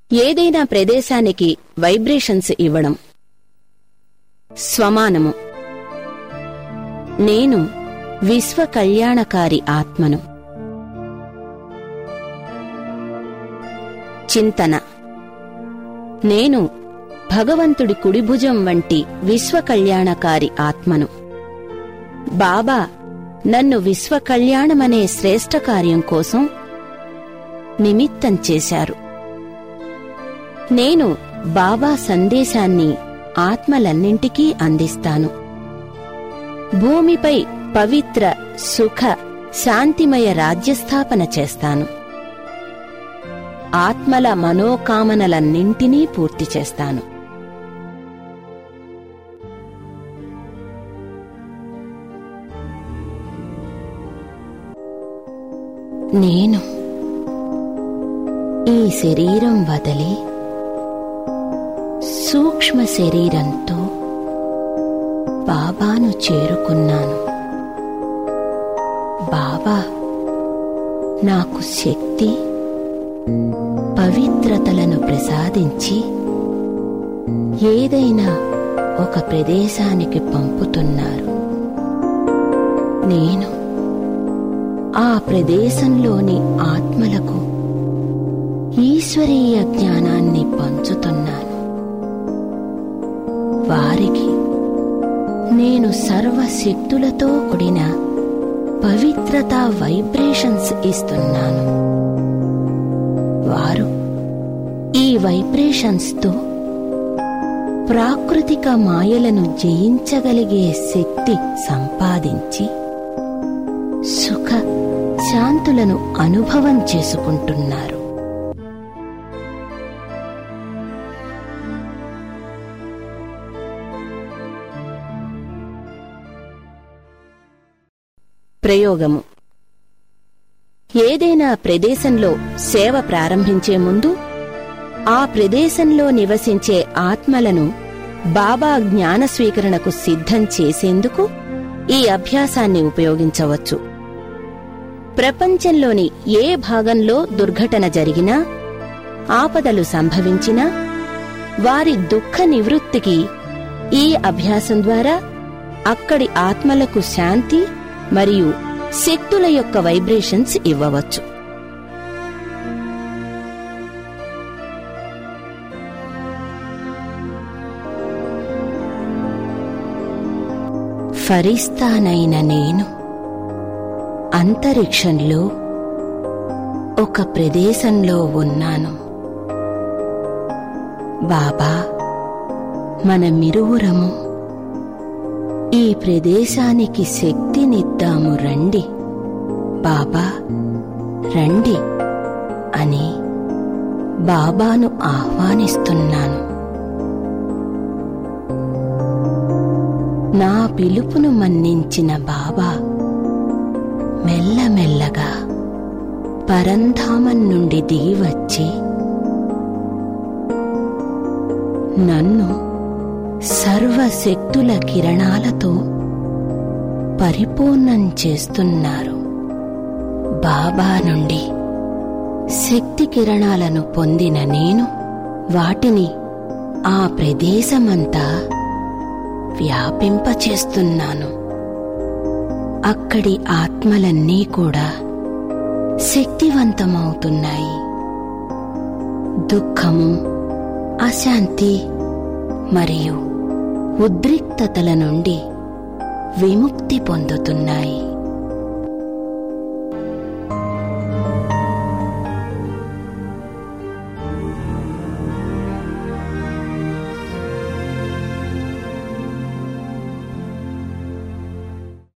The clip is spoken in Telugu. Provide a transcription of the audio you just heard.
ఏదైనా ప్రదేశానికి వైబ్రేషన్స్ ఇవ్వడం స్వమానము నేను విశ్వ కళ్యాణకారి ఆత్మను చింతన నేను భగవంతుడి కుడిభుజం వంటి విశ్వ కళ్యాణకారి ఆత్మను బాబా నన్ను విశ్వ కళ్యాణమనే శ్రేష్ఠ కార్యం కోసం నిమిత్తం చేశారు నేను బాబా సందేశాన్ని ఆత్మలన్నింటికీ అందిస్తాను భూమిపై పవిత్ర సుఖ శాంతిమయ రాజ్యస్థాపన చేస్తాను ఆత్మల మనోకామనలన్నింటినీ పూర్తి చేస్తాను నేను ఈ శరీరం వదిలి సూక్ష్మ శరీరంతో బాబాను చేరుకున్నాను బాబా నాకు శక్తి పవిత్రతలను ప్రసాదించి ఏదైనా ఒక ప్రదేశానికి పంపుతున్నారు నేను ఆ ప్రదేశంలోని ఆత్మలకు ఈశ్వరీయ జ్ఞానాన్ని పంచుతున్నాను వారికి నేను సర్వశక్తులతో కూడిన పవిత్రత వైబ్రేషన్స్ ఇస్తున్నాను వారు ఈ వైబ్రేషన్స్తో ప్రాకృతిక మాయలను జయించగలిగే శక్తి సంపాదించి సుఖ శాంతులను అనుభవం చేసుకుంటున్నారు ప్రయోగము ఏదైనా ప్రదేశంలో సేవ ప్రారంభించే ముందు ఆ ప్రదేశంలో నివసించే ఆత్మలను బాబా జ్ఞాన స్వీకరణకు సిద్ధం చేసేందుకు ఈ అభ్యాసాన్ని ఉపయోగించవచ్చు ప్రపంచంలోని ఏ భాగంలో దుర్ఘటన జరిగినా ఆపదలు సంభవించినా వారి దుఃఖ నివృత్తికి ఈ అభ్యాసం ద్వారా అక్కడి ఆత్మలకు శాంతి మరియు శక్తుల యొక్క వైబ్రేషన్స్ ఇవ్వవచ్చు ఫరిస్తానైన నేను అంతరిక్షంలో ఒక ప్రదేశంలో ఉన్నాను బాబా మనమిరువురము ఈ ప్రదేశానికి శక్తినిద్దాము రండి బాబా రండి అని బాబాను ఆహ్వానిస్తున్నాను నా పిలుపును మన్నించిన బాబా మెల్లమెల్లగా పరంధామం నుండి దిగివచ్చి నన్ను సర్వశక్తుల కిరణాలతో పరిపూర్ణం చేస్తున్నారు బాబా నుండి శక్తి కిరణాలను పొందిన నేను వాటిని ఆ ప్రదేశమంతా వ్యాపింపచేస్తున్నాను అక్కడి ఆత్మలన్నీ కూడా శక్తివంతమవుతున్నాయి దుఃఖము అశాంతి మరియు ఉద్రిక్తతల నుండి విముక్తి పొందుతున్నాయి